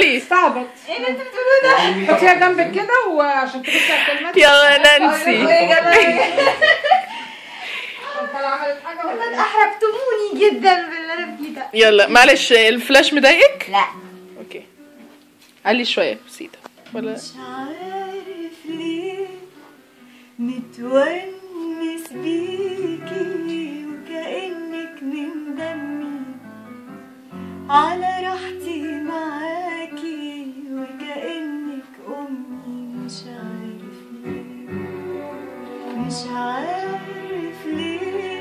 نانسي استعبط ايه اللي انت بتقوله ده؟ حطيها جنبك كده وعشان تبصي على الكلمات يلا نانسي ايه يا جماعه عشان طالعة عملت حاجة ولا والله إيه؟ احرجتموني جدا باللي انا فيه ده يلا معلش الفلاش مضايقك لا اوكي علي شويه بسيطه ولا مش عارف ليه متونس بيكي وكأنك من دمي على راحتي معاكي وكأنك أمي مش عارف ليه مش عارف ليه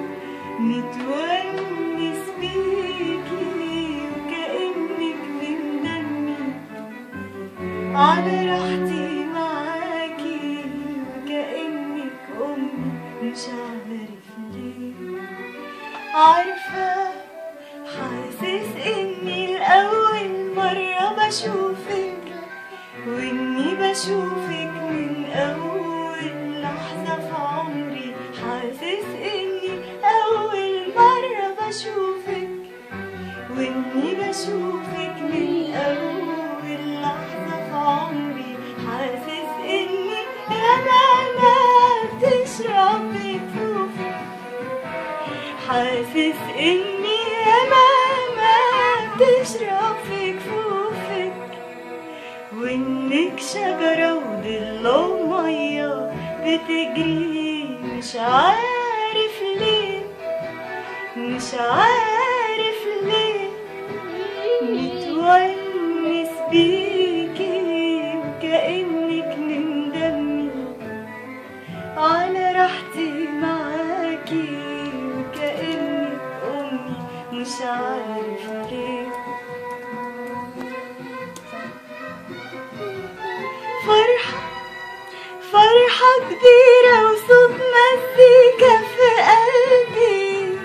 متونس بيكي وكأنك من دمي على راحتي معاكي وكأنك أمي مش عارف ليه عارفة حاسس إني لأول مرة بشوفك وإني بشوفك من أول لحظة في عمري حاسس إني أول مرة بشوفك وإني بشوفك من أول لحظة في عمري حاسس إني يمامة بتشرب بكفوفك حاسس إني يمامة بتشرب في كفوفك وإنك شجرة وضلة ومية بتجري مش عارف ليه مش عارف ليه متونس بيكي وكأنك من دمي على راحتي معاكي وكأنك أمي مش عارف ليه فرحة فرحة كبيرة وصوت مزيكا في قلبي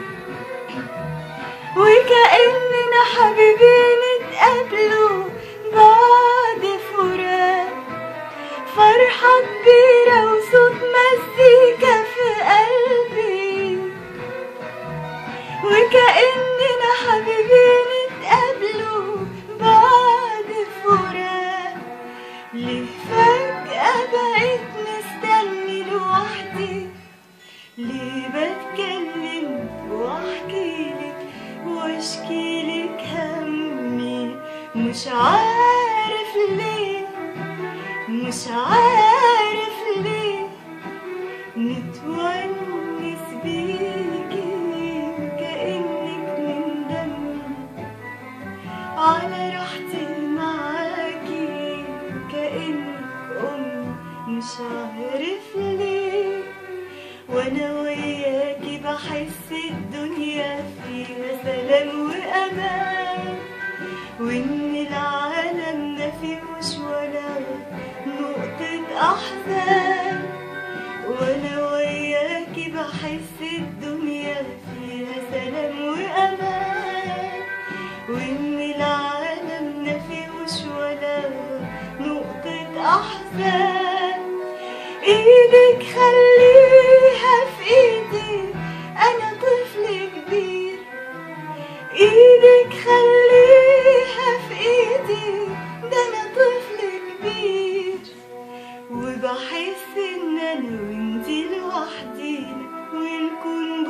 وكأننا حبيبين اتقابلوا بعد فراق فرحة كبيرة وصوت مزيكا في قلبي وكأننا حبيبين اتقابلوا بعد فراق ليه فجأة بقيت مستني لوحدي ليه بتكلم واحكيلك واشكيلك همي مش عارف ليه مش عارف ليه متونس بيكي وكأنك من دمي على راحتي معاكي كأنك أمي مش عارف ليه وانا وياكي بحس الدنيا فيها سلام وامان وان العالم ما فيهوش ولا نقطة احزان وانا وياكي بحس الدنيا فيها سلام وامان وان العالم ما فيهوش ولا نقطة احزان ايدك خليها في ايدي انا طفل كبير ايدك خليها في ايدي ده انا طفل كبير وبحس ان انا وانتي لوحدينا ونكون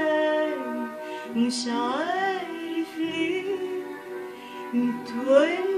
بستان مش عارف ليه متولي